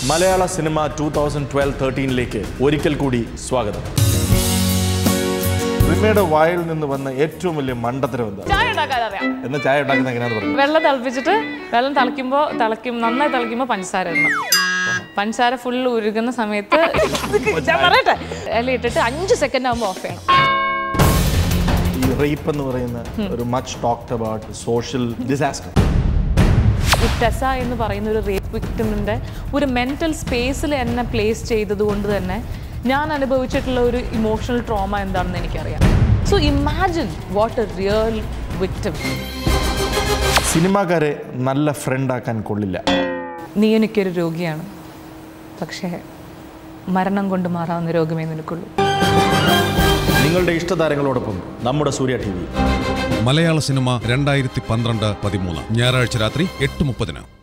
മലയാള cinema two thousand twelve തേർട്ടീനിലേക്ക് ഒരിക്കൽ കൂടി സ്വാഗതം റിമയുടെ വായിൽ നിന്ന് വന്ന ഏറ്റവും വലിയ മണ്ടത്തരം എന്താ ചായ ഉണ്ടാക്കാൻ അറിയാം എന്നാ ചായ ഉണ്ടാക്കുന്ന എങ്ങനെയാന്ന് പറഞ്ഞു വെള്ളം തിളപ്പിച്ചിട്ട് വെള്ളം തിളയ്ക്കുമ്പോൾ തിളയ്ക്കും നന്നായി തിളയ്ക്കുമ്പോൾ പഞ്ചസാര ഇടണം പഞ്ചസാര ഫുൾ ഉരുകുന്ന സമയത്ത് ഞാൻ പറയട്ടെ അതിൽ ഇട്ടിട്ട് അഞ്ച് സെക്കൻഡ് ആകുമ്പോൾ ഓഫ് ചെയ്യണം ഈ റേപ്പ് എന്ന് പറയുന്ന ഒരു much talked about social disaster ഈ ടെസ എന്ന് പറയുന്ന ഒരു റേപ്പ് വിക്ടിമിൻ്റെ ഒരു മെൻറ്റൽ സ്പേസിൽ എന്നെ പ്ലേസ് ചെയ്തത് കൊണ്ട് തന്നെ ഞാൻ അനുഭവിച്ചിട്ടുള്ള ഒരു ഇമോഷണൽ ട്രോമ എന്താണെന്ന് എനിക്കറിയാം so imagine what a real victim സിനിമാക്കാരെ നല്ല ഫ്രണ്ടാക്കാൻ കൊള്ളില്ല നീ എനിക്കൊരു രോഗിയാണ് പക്ഷേ മരണം കൊണ്ട് മാറാവുന്ന രോഗമേ നിനക്കുള്ളൂ നിങ്ങളുടെ ഇഷ്ടതാരങ്ങളോടൊപ്പം നമ്മുടെ സൂര്യ ടി വി മലയാള സിനിമ രണ്ടായിരത്തി പന്ത്രണ്ട് പതിമൂന്ന് ഞായറാഴ്ച രാത്രി എട്ട് മുപ്പതിന്